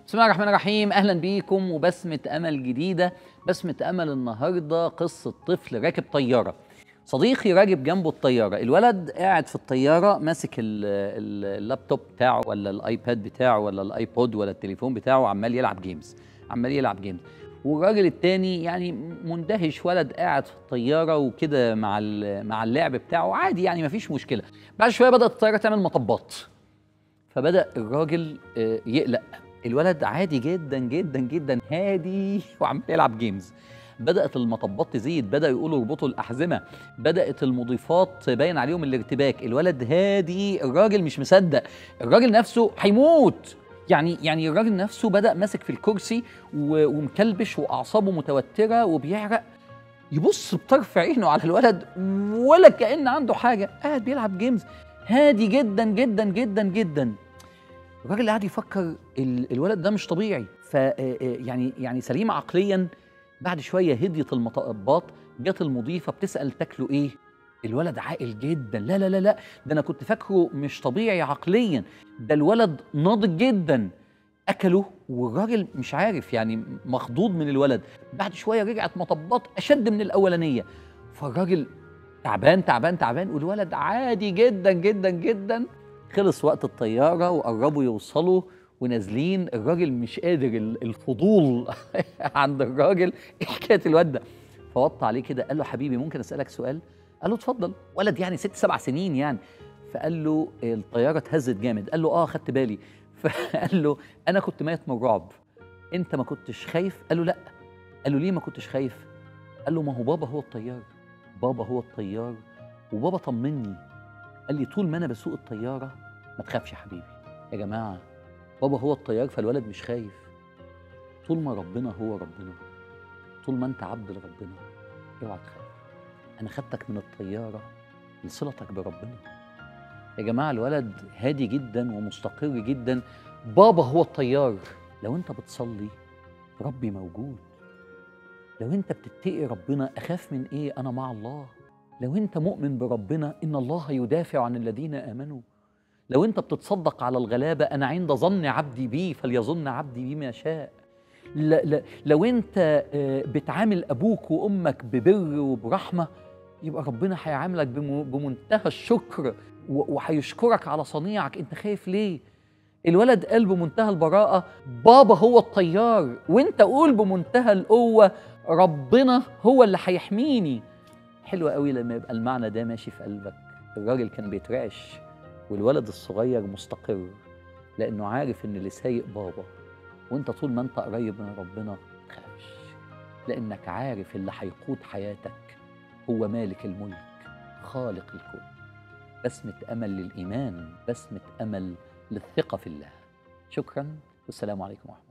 بسم الله الرحمن الرحيم اهلا بيكم وبسمه امل جديده بسمه امل النهارده قصه طفل راكب طياره صديقي راكب جنبه الطياره الولد قاعد في الطياره ماسك ال- ال- اللابتوب بتاعه ولا الايباد بتاعه ولا الايبود ولا التليفون بتاعه عمال يلعب جيمز عمال يلعب جيمز والراجل التاني يعني مندهش ولد قاعد في الطياره وكده مع ال- مع اللعب بتاعه عادي يعني مفيش مشكله بعد شويه بدات الطياره تعمل مطبات فبدا الراجل آه، يقلق الولد عادي جدا جدا جدا هادي وعمال يلعب جيمز بدات المطبات تزيد بدا يقولوا اربطوا الاحزمه بدات المضيفات باين عليهم الارتباك الولد هادي الراجل مش مصدق الراجل نفسه هيموت يعني يعني الراجل نفسه بدا ماسك في الكرسي و- ومكلبش واعصابه متوتره وبيعرق يبص بطرف عينه على الولد ولا كأن عنده حاجه قاعد بيلعب جيمز هادي جدا جدا جدا جدا الراجل قاعد يفكر ال- الولد ده مش طبيعي ف آه، آه، يعني يعني سليم عقليا بعد شويه هديت المطبات جت المضيفه بتسال تاكلوا ايه الولد عاقل جدا لا لا لا لا ده انا كنت فاكره مش طبيعي عقليا ده الولد ناضج جدا اكله والراجل مش عارف يعني مخضوض من الولد بعد شويه رجعت مطبات اشد من الاولانيه فالراجل تعبان تعبان تعبان والولد عادي جدا جدا جدا خلص وقت الطياره وقربوا يوصلوا ونازلين الراجل مش قادر ال- الفضول عند الراجل ايه حكايه الواد ده فوطى عليه كده قال له حبيبي ممكن اسالك سؤال قال له اتفضل ولد يعني ست سبع سنين يعني فقال له الطياره اتهزت جامد قال له اه خدت بالي فقال له انا كنت ميت من الرعب انت ما كنتش خايف قال له لا قال له ليه ما كنتش خايف قال له ما هو بابا هو الطيار بابا هو الطيار وبابا طمني قال لي طول ما انا بسوق الطياره ما تخافش يا حبيبي يا جماعه بابا هو الطيار فالولد مش خايف طول ما ربنا هو ربنا طول ما انت عبد لربنا اوعى تخاف انا خدتك من الطياره لصلتك بربنا يا جماعه الولد هادي جدا ومستقر جدا بابا هو الطيار لو انت بتصلي ربي موجود لو انت بتتقي ربنا اخاف من ايه انا مع الله لو انت مؤمن بربنا ان الله يدافع عن الذين امنوا لو انت بتتصدق على الغلابه انا عند ظن عبدي بي فليظن عبدي بما شاء لا لا لو انت آه، بتعامل ابوك وامك ببر وبرحمه يبقى ربنا هيعاملك بم- بمنتهى الشكر و- وهيشكرك على صنيعك انت خايف ليه الولد قال بمنتهى البراءة بابا هو الطيار وانت قول بمنتهى القوة ربنا هو اللي هيحميني حلو قوي لما يبقى المعنى ده ماشي في قلبك الراجل كان بيترعش والولد الصغير مستقر لانه عارف ان اللي سايق بابا وانت طول ما انت قريب من ربنا تخافش لانك عارف اللي هيقود حياتك هو مالك الملك خالق الكون بسمة امل للايمان بسمة امل للثقة في الله شكرا والسلام عليكم ورحمة الله